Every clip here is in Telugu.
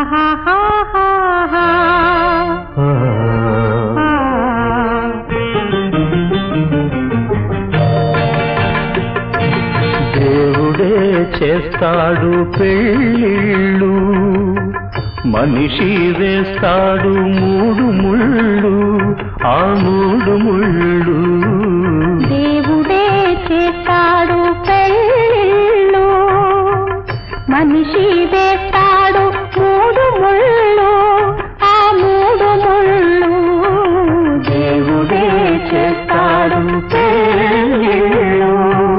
దేవుడే చేస్తాడు పెళ్ళిళ్ళు మనిషి వేస్తాడు మూడు ముళ్ళు ఆ మూడు ముళ్ళు దేవుడే చేస్తాడు పెళ్ళిళ్ళు మనిషి వేస్తాడు మూడు ముళ్ళు ఆ మూడు ముళ్ళు దేవుడే చేస్తాడు పెళ్ళిళ్ళు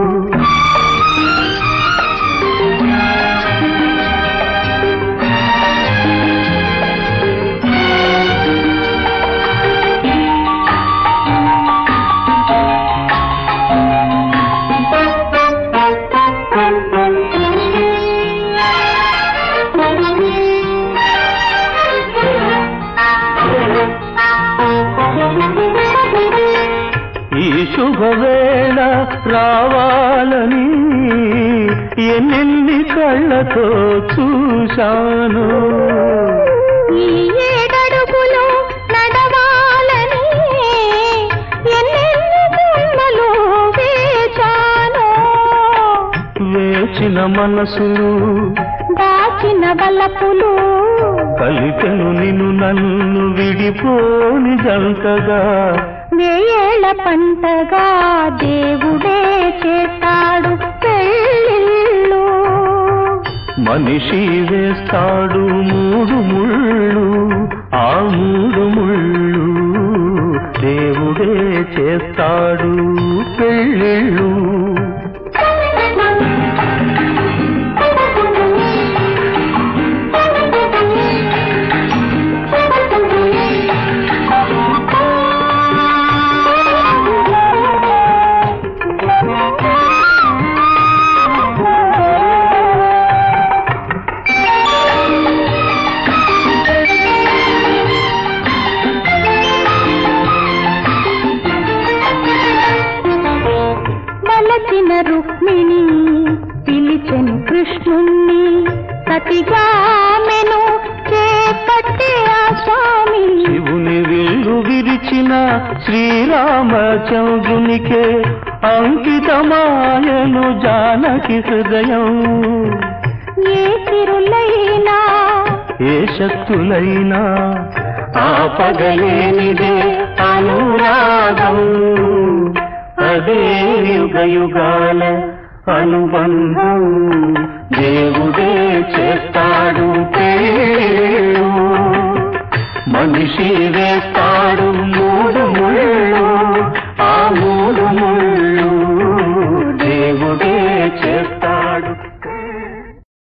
ఈ శుభవేళ రావాలని ఎన్నెన్ని కళ్ళతో చూశాను ఈ ఏడడుగులు నడవాలని ఎన్నెన్ని జన్మలు వేచాను వేచిన మనసులు దాచిన బలపులు కలిపెను నిన్ను నన్ను విడిపోని జంటగా వేయేళ్ల పంటగా దేవుడే చేస్తాడు పెళ్ళిళ్ళు మనిషి వేస్తాడు మూడు ముళ్ళు ఆ మూడు ముళ్ళు దేవుడే చేస్తాడు పెళ్ళిళ్ళు మలచిన రుక్మిణి పిలిచెను కృష్ణుణ్ణి సతిగామెను చేపట్టే ఆ స్వామి శివుని విల్లు విరిచిన శ్రీరామచంద్రునికే అంకితమాయను జానకి హృదయం ఏ తిరులైనా ఏ శక్తులైనా ఆపగలేనిదే అనురాగం అదే యుగ యుగాల అనుబంధం దేవుడే చేస్తాడు పేరు మనిషి వేస్తాడు